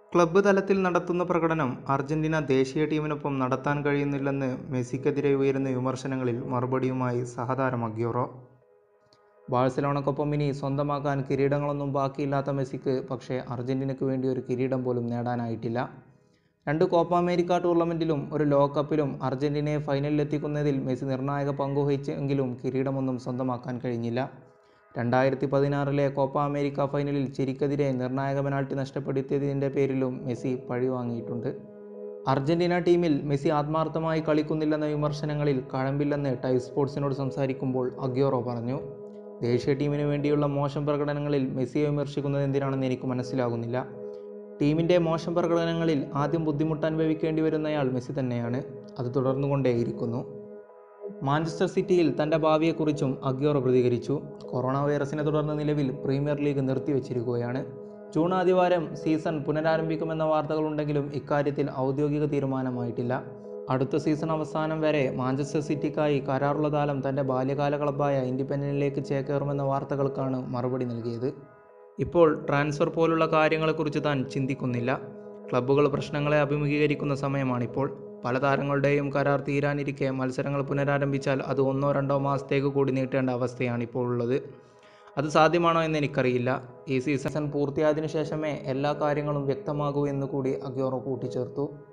club തലത്തിൽ നടത്തുന്ന പ്രകടനം അർജന്റീന ദേശീയ ടീമിനൊപ്പം നടത്താൻ കഴിയുന്നില്ലെന്ന് മെസ്സിക്കെതിരെ ഉയരുന്ന വിമർശനങ്ങളിൽ മറുപടിയുമായി സഹതാരം അഗ്യൂറോ ബാഴ്സലോണക്കൊപ്പം ഇനി സ്വന്തമാക്കാൻ കിരീടങ്ങളൊന്നും ബാക്കിയില്ലാത്ത മെസ്സിക്ക് പക്ഷേ അർജന്റീനയ്ക്ക് വേണ്ടി ഒരു കിരീടം പോലും നേടാനായിട്ടില്ല രണ്ട് കോപ്പ അമേരിക്ക ടൂർണമെൻറ്റിലും ഒരു ലോകകപ്പിലും അർജന്റീനയെ ഫൈനലിലെത്തിക്കുന്നതിൽ മെസ്സി നിർണായക പങ്കുവഹിച്ചെങ്കിലും കിരീടമൊന്നും സ്വന്തമാക്കാൻ കഴിഞ്ഞില്ല രണ്ടായിരത്തി പതിനാറിലെ കോപ്പ അമേരിക്ക ഫൈനലിൽ ചിരിക്കെതിരെ നിർണായക പെനാൾട്ടി നഷ്ടപ്പെടുത്തിയതിൻ്റെ പേരിലും മെസ്സി പഴിവാങ്ങിയിട്ടുണ്ട് അർജന്റീന ടീമിൽ മെസ്സി ആത്മാർത്ഥമായി കളിക്കുന്നില്ലെന്ന വിമർശനങ്ങളിൽ കഴമ്പില്ലെന്ന് ടൈപ്പ് സ്പോർട്സിനോട് സംസാരിക്കുമ്പോൾ അഗ്യോറോ പറഞ്ഞു ദേശീയ ടീമിന് വേണ്ടിയുള്ള മോശം പ്രകടനങ്ങളിൽ മെസ്സിയെ വിമർശിക്കുന്നത് എന്തിനാണെന്ന് എനിക്ക് മനസ്സിലാകുന്നില്ല ടീമിൻ്റെ മോശം പ്രകടനങ്ങളിൽ ആദ്യം ബുദ്ധിമുട്ട് അനുഭവിക്കേണ്ടി വരുന്നയാൾ മെസ്സി തന്നെയാണ് അത് തുടർന്നുകൊണ്ടേയിരിക്കുന്നു മാഞ്ചസ്റ്റർ സിറ്റിയിൽ തൻ്റെ ഭാവിയെക്കുറിച്ചും അഗ്യോറോ പ്രതികരിച്ചു കൊറോണ വൈറസിനെ തുടർന്ന് നിലവിൽ പ്രീമിയർ ലീഗ് നിർത്തിവെച്ചിരിക്കുകയാണ് ജൂൺ ആദ്യവാരം സീസൺ പുനരാരംഭിക്കുമെന്ന വാർത്തകളുണ്ടെങ്കിലും ഇക്കാര്യത്തിൽ ഔദ്യോഗിക തീരുമാനമായിട്ടില്ല അടുത്ത സീസൺ അവസാനം വരെ മാഞ്ചസ്റ്റർ സിറ്റിക്കായി കരാറുള്ള താരം തൻ്റെ ബാല്യകാല ക്ലബ്ബായ ഇൻഡിപെൻഡൻറ്റിലേക്ക് ചേക്കേറുമെന്ന വാർത്തകൾക്കാണ് മറുപടി നൽകിയത് ഇപ്പോൾ ട്രാൻസ്ഫർ പോലുള്ള കാര്യങ്ങളെക്കുറിച്ച് താൻ ചിന്തിക്കുന്നില്ല ക്ലബ്ബുകൾ പ്രശ്നങ്ങളെ അഭിമുഖീകരിക്കുന്ന സമയമാണിപ്പോൾ പല താരങ്ങളുടെയും കരാർ തീരാനിരിക്കെ മത്സരങ്ങൾ പുനരാരംഭിച്ചാൽ അത് ഒന്നോ രണ്ടോ മാസത്തേക്ക് കൂടി നീട്ടേണ്ട അവസ്ഥയാണ് ഇപ്പോൾ ഉള്ളത് അത് സാധ്യമാണോ എന്ന് എനിക്കറിയില്ല ഈ സീസൺ പൂർത്തിയായതിനു ശേഷമേ എല്ലാ കാര്യങ്ങളും വ്യക്തമാകൂ എന്ന് കൂടി അഗ്യോറോ കൂട്ടിച്ചേർത്തു